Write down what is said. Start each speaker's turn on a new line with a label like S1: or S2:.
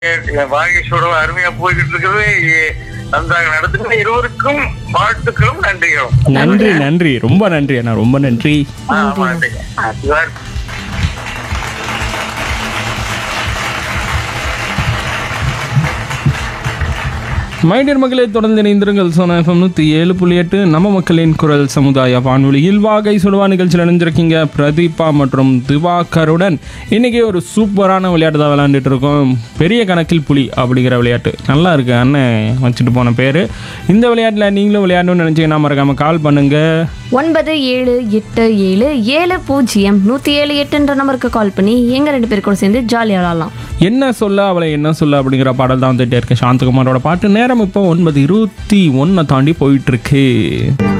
S1: வாகேஸ்வரம் அருமையா போய்கிட்டு இருக்கிறது எ- நன்றாக நடத்துகிற இருவருக்கும் வாழ்த்துக்களும் நன்றிகளும்
S2: நன்றி நன்றி ரொம்ப நன்றி அண்ணா ரொம்ப நன்றி
S1: ஆமா, நன்றிங்க. ஆ, சிவார்.
S2: மைடியர் மகளே தொடர்ந்து இணைந்திருங்கள் சோனா எஃப்எம் நூற்றி ஏழு புள்ளி எட்டு நம்ம மக்களின் குரல் சமுதாய வானொலியில் வாகை சுடுவா நிகழ்ச்சியில் இணைஞ்சிருக்கீங்க பிரதீபா மற்றும் திவாகருடன் இன்னைக்கு ஒரு சூப்பரான விளையாட்டு தான் விளையாண்டுட்டு இருக்கோம் பெரிய கணக்கில் புலி அப்படிங்கிற விளையாட்டு நல்லா இருக்கு அண்ணன் வச்சுட்டு போன பேர் இந்த விளையாட்டில் நீங்களும் விளையாடணும்னு நினச்சிங்கன்னா மறக்காம கால் பண்ணுங்க
S3: ஒன்பது ஏழு எட்டு ஏழு ஏழு பூஜ்ஜியம் நூற்றி ஏழு எட்டுன்ற நம்பருக்கு கால் பண்ணி எங்கள் ரெண்டு பேர் கூட சேர்ந்து ஜாலியாக விளாட்லாம்
S2: என்ன சொல்ல அவளை என்ன சொல்ல அப்படிங்கிற பாடல் தான் வந்துட்டே இருக்கு சாந்தகுமாரோட பாட்டு நேரம் இப்போ ஒன்பது இருபத்தி ஒன்றை தாண்டி போயிட்டு இருக்கு